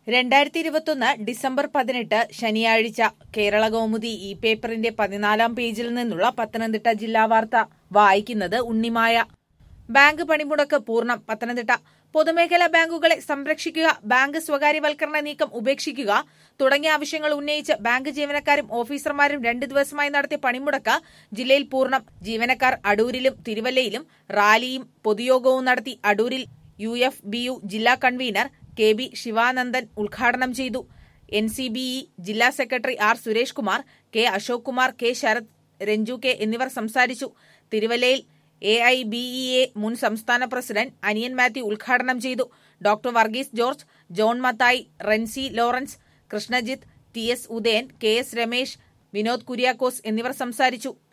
രണ്ടായിരത്തി ഇരുപത്തൊന്ന് ഡിസംബർ പതിനെട്ട് ശനിയാഴ്ച കേരള കൗമുദി ഈ പേപ്പറിന്റെ പതിനാലാം പേജിൽ നിന്നുള്ള പത്തനംതിട്ട ജില്ലാ വാർത്ത വായിക്കുന്നത് ഉണ്ണിമായ ബാങ്ക് പണിമുടക്ക് പൂർണ്ണം പത്തനംതിട്ട പൊതുമേഖലാ ബാങ്കുകളെ സംരക്ഷിക്കുക ബാങ്ക് സ്വകാര്യവൽക്കരണ നീക്കം ഉപേക്ഷിക്കുക തുടങ്ങിയ ആവശ്യങ്ങൾ ഉന്നയിച്ച് ബാങ്ക് ജീവനക്കാരും ഓഫീസർമാരും രണ്ട് ദിവസമായി നടത്തിയ പണിമുടക്ക് ജില്ലയിൽ പൂർണ്ണം ജീവനക്കാർ അടൂരിലും തിരുവല്ലയിലും റാലിയും പൊതുയോഗവും നടത്തി അടൂരിൽ യു എഫ് ബി യു ജില്ലാ കൺവീനർ കെ ബി ശിവാനന്ദൻ ഉദ്ഘാടനം ചെയ്തു എൻ സി ബി ഇ ജില്ലാ secretary R Suresh Kumar K Ashok Kumar K Sarath Ranju K എന്നിവർ സംസാരിച്ചു തിരുവല്ലയിൽ A I B E A മുൻ സംസ്ഥാന പ്രസിഡന്റ് അനിയൻ മാത്യു ഉദ്ഘാടനം ചെയ്തു doctor Varghese George John Mathai Rency Lawrence Krishnajith T S Udayan K S Ramesh Vinod Kuriakose എന്നിവർ സംസാരിച്ചു